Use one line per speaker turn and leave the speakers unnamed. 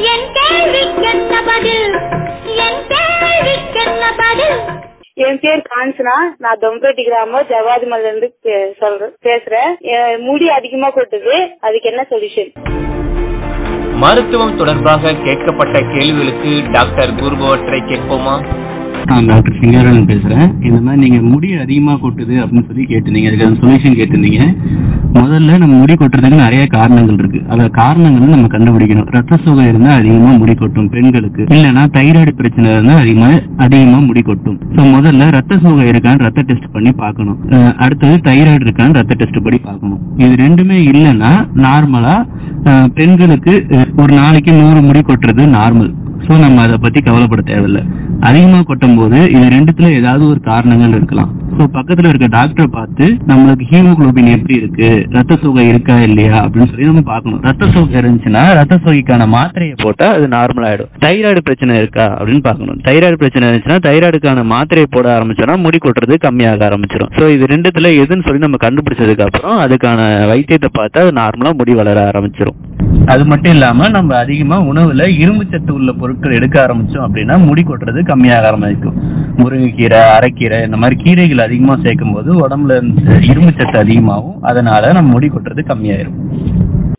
என் கேள்விக்கென்ன பதில் என் கேள்விக்கென்ன பதில்
என் பேர் காஞ்சனா நான் தொம்பேட்டி கிராமம் ஜவாதிமல்ல இருந்து பே- சொல்றேன் பேசுறேன் என் முடி அதிகமா கொட்டுது அதுக்கு என்ன சொல்யூஷன்
மருத்துவம் தொடர்பாக கேட்கப்பட்ட கேள்விகளுக்கு டாக்டர் கூறுபவற்றை கேட்போமா
நான் டாக்டர் சிங்காரன் பேசுறேன் இந்த மாதிரி நீங்க முடி அதிகமா கொட்டுது அப்படின்னு சொல்லி கேட்டிருந்தீங்க அதுக்கு சொல்யூஷன் கேட்டிருந்தீங்க முதல்ல நம்ம முடி கொட்டுறதுக்கு நிறைய காரணங்கள் இருக்கு அந்த காரணங்கள் நம்ம கண்டுபிடிக்கணும் ரத்த சோகை இருந்தா அதிகமா முடி கொட்டும் பெண்களுக்கு இல்லைன்னா தைராய்டு பிரச்சனை இருந்தா அதிகமா அதிகமா முடி கொட்டும் ஸோ முதல்ல ரத்த சோகை இருக்கான்னு ரத்த டெஸ்ட் பண்ணி பார்க்கணும் அஹ் அடுத்தது தைராய்டு இருக்கான்னு ரத்த டெஸ்ட் பண்ணி பார்க்கணும் இது ரெண்டுமே இல்லைன்னா நார்மலா பெண்களுக்கு அஹ், ஒரு நாளைக்கு நூறு முடி கொட்டுறது நார்மல் ஸோ நம்ம அதை பத்தி கவலைப்பட தேவையில்ல அதிகமா கொட்டும் போது இது ரெண்டுத்துல ஏதாவது ஒரு காரணங்கள் இருக்கலாம் ஸோ பக்கத்துல இருக்க டாக்டரை பார்த்து நம்மளுக்கு ஹீமோகுளோபின் எப்படி இருக்கு ரத்த சோகை இருக்கா இல்லையா அப்படின்னு சொல்லி நம்ம பார்க்கணும் ரத்த சோகை இருந்துச்சுன்னா ரத்த சோகைக்கான மாத்திரையை போட்டா அது நார்மல் ஆயிடும் தைராய்டு பிரச்சனை இருக்கா அப்படின்னு பார்க்கணும் தைராய்டு பிரச்சனை இருந்துச்சுன்னா தைராய்டுக்கான மாத்திரையை போட ஆரம்பிச்சோம்னா முடி கொட்டுறது கம்மியாக ஆரம்பிச்சிடும் ஸோ இது ரெண்டுத்துல எதுன்னு சொல்லி நம்ம கண்டுபிடிச்சதுக்கு அப்புறம் அதுக்கான வைத்தியத்தை பார்த்தா அது நார்மலா முடி வளர ஆரம்பிச்சிடும் அது மட்டும் இல்லாம நம்ம அதிகமா உணவுல இரும்பு சத்து உள்ள பொருட்கள் எடுக்க ஆரம்பிச்சோம் அப்படின்னா முடி கொட்டுறது கம்மியாக ஆரம்பிக்கும் முருங்கைக்கீரை அரைக்கீரை இந்த மாதிரி கீரைகள் அதிகமா சேர்க்கும் போது உடம்புல இரும்பு சத்து அதிகமாகும் அதனால நம்ம முடி கொட்டுறது கம்மியாயிரும்